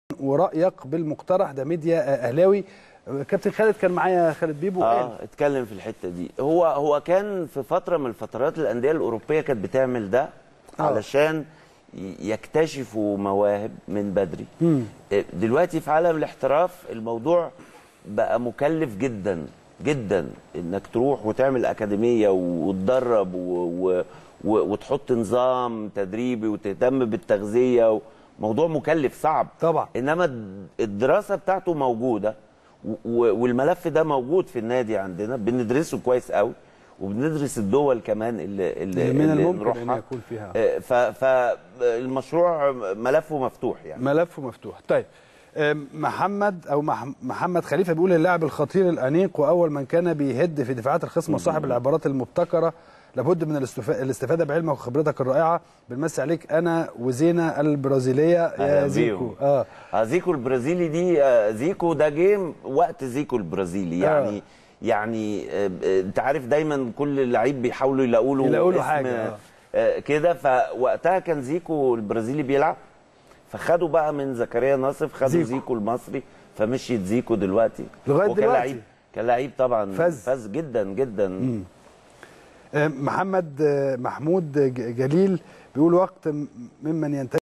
ورايك بالمقترح ده ميديا اهلاوي كابتن خالد كان معايا خالد بيبو وقال اه اتكلم في الحته دي هو هو كان في فتره من الفترات الانديه الاوروبيه كانت بتعمل ده آه. علشان ي- يكتشفوا مواهب من بدري آه، دلوقتي في عالم الاحتراف الموضوع بقى مكلف جدا جدا انك تروح وتعمل اكاديميه وتدرب و... و... و... وتحط نظام تدريبي وتهتم بالتغذيه موضوع مكلف صعب طبعا. انما الدراسه بتاعته موجوده و- و- والملف ده موجود في النادي عندنا بندرسه كويس قوي وبندرس الدول كمان اللي, اللي, من اللي الممكن نروحها. أن يكون فيها. آه، ف- فالمشروع ملفه مفتوح يعني ملفه مفتوح طيب أم، محمد او مح- محمد خليفه بيقول اللاعب الخطير الانيق واول من كان بيهد في دفاعات الخصم وصاحب العبارات المبتكره لابد من الاستف- الاستفاده بعلمك وخبرتك الرائعه بنمسي عليك انا وزينه البرازيليه يا أهلا زيكو بيهم. اه آه، زيكو البرازيلي دي آه، زيكو ده جيم وقت زيكو البرازيلي يعني آه. يعني آه، آه، انت عارف دايما كل لعيب بيحاولوا يلاقوا له يلاقوا له اسم، حاجة، آه. آه، كده فوقتها كان زيكو البرازيلي بيلعب فخدوا بقى من زكريا ناصف خدوا زيكو. زيكو, زيكو المصري فمشيت زيكو دلوقتي لغاية وكان دلوقتي. لعيب كان لعيب طبعا فاز. فاز جدا جدا أم، محمد آه، محمود ج- جليل بيقول وقت م- ممن ينتمي